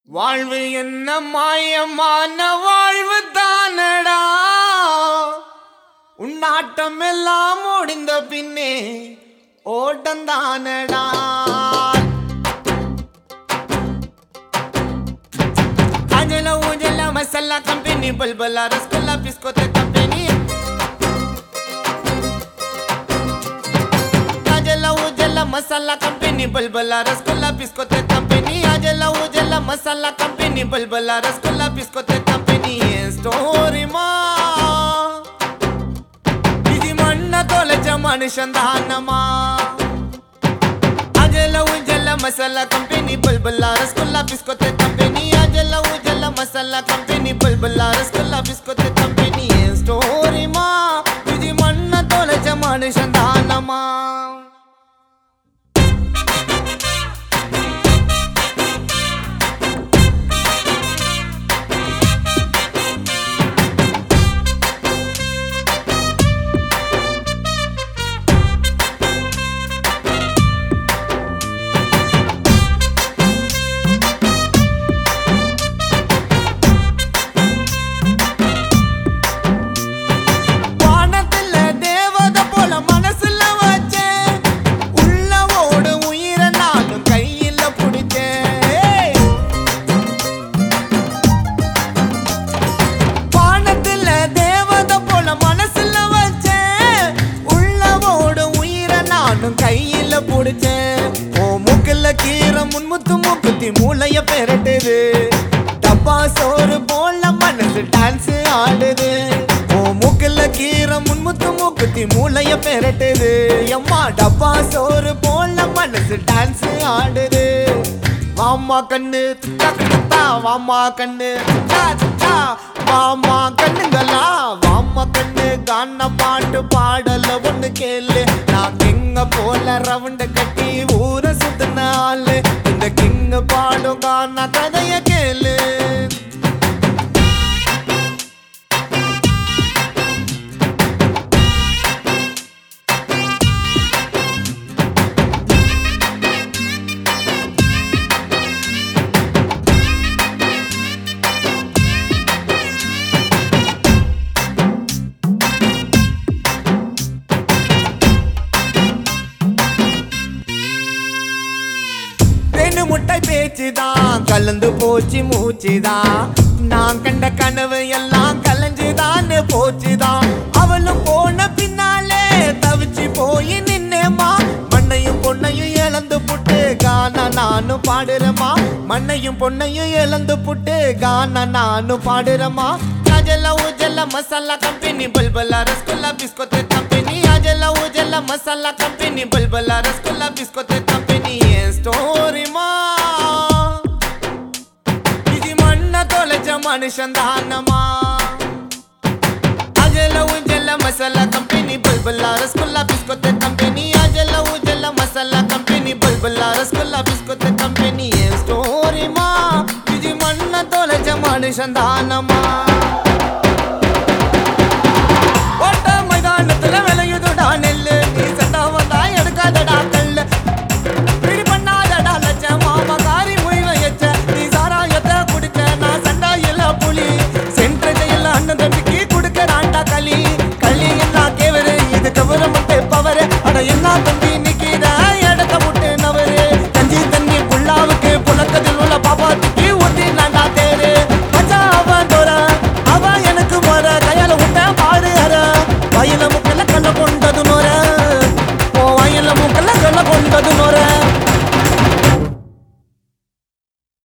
வாழ்வு என்ன மாயமான வாழ்வு தானடா உன்னாட்டம் எல்லாம் முடிந்த பின்னே ஓட்டம் தானடா அஜல ஊஜல மசாலா கம்பெனி பல்பலா ரசகுல்லா பிஸ்கோத்த கம்பெனி అజల ఉజల మసాలా కంపెనీ బల్బలా రసగుల్లా బిస్కొతే కంపెనీ అజల ఉజల మసాలా కంపెనీ బల్బలా రసగుల్లా బిస్కొతే కంపెనీ స్టోరీ మా ఇది మన్న తొలచ మనుషందానమా అజల ఉజల మసాలా కంపెనీ బల్బలా రసగుల్లా బిస్కొతే కంపెనీ అజల ఉజల మసాలా కంపెనీ బల్బలా రసగుల్లా బిస్కొతే కంపెనీ స్టోరీ మా ఇది మన్న తొలచ మనుషందానమా வானத்துல தேவதை போல மனசுல வச்சேன் உள்ள ஓடு உயிரை நானும் கையில பிடிச்சேன் வானத்துல தேவதை போல மனசுல வச்சேன் உள்ள ஓடு உயிரை நானும் கையில பிடிச்சேன் ஓ மூக்குல கீரை முன்முத்து மூக்குத்தி மூளைய பெரட்டுது டப்பா சோறு போல மனசு டான்ஸ் ஆடுது ஓ மூக்குல கீரை முன்முத்து மூக்குத்தி மூளைய பெரட்டுது எம்மா டப்பா சோறு போல மனசு டான்ஸ் ஆடுது வாமா கண்ணு துத்தா துத்தா வாமா கண்ணு துத்தா துத்தா வாமா கண்ணுங்களா வாமா கண்ணு கான பாட்டு பாடல ஒண்ணு கேளு நான் கிங்க போல ரவுண்ட கட்டி ஊரை சுத்தின ஆளு இந்த கிங்க பாடும் கான கதைய கேளு ரெண்டு முட்டை பேச்சுதான் கலந்து போச்சு மூச்சுதான் நான் கண்ட கனவு எல்லாம் கலைஞ்சுதான்னு போச்சுதான் அவளும் போன பின்னாலே தவிச்சு போய் நின்னேமா மண்ணையும் பொண்ணையும் இழந்து புட்டு கானா நானும் பாடுறேமா மண்ணையும் பொண்ணையும் இழந்து புட்டு கானா நானும் பாடுறேமா அஜல உஜல மசாலா கம்பெனி பல்பலா ரசகுல்லா பிஸ்கோத்து கம்பெனி அஜல உஜல மசாலா கம்பெனி பல்பலா ரசகுல்லா பிஸ்கோத்து கம்பெனி ஸ்டோரி மா ఇది మన్న తొలచ మనుషందానమా అజల ఉజల మసాలా కంపెనీ బల్బల్లా రసగుల్లా బిస్కొత్త కంపెనీ అజల ఉజల మసాలా కంపెనీ బల్బల్లా రసగుల్లా బిస్కొత్త కంపెనీ ఏం స్టోరీ మా ఇది మన్న తొలచ మనుషందానమా ஓட்ட மைதானத்துல விளையுதுடா நெல்லு நீ சண்டா வந்தா எடுக்காதடா கல்லு பிடி பண்ணாதடா லட்ச மாமா காரி முயல எச்ச நீ சாராயத்தை குடிச்ச நான் சண்டா இல்ல புலி சென்ற ஜெயில அண்ணன் தம்பிக்கு குடுக்கறான்டா களி களி என்ன கேவரு இது தவிர முட்டை பவரு அட என்ன தம்பி நிக்கிற இடத்த முட்டு நவரு கஞ்சி தண்ணி புல்லாவுக்கு புழக்கத்தில் உள்ள பாப்பாத்துக்கு ஊத்தி நான்டா தேரு மச்சான் அவன் தோற அவன் எனக்கு வர கையால விட்ட பாடு அற வயல முக்கல கல்ல கொண்டது நோர ஓ வயல முக்கல கல்ல கொண்டது நோர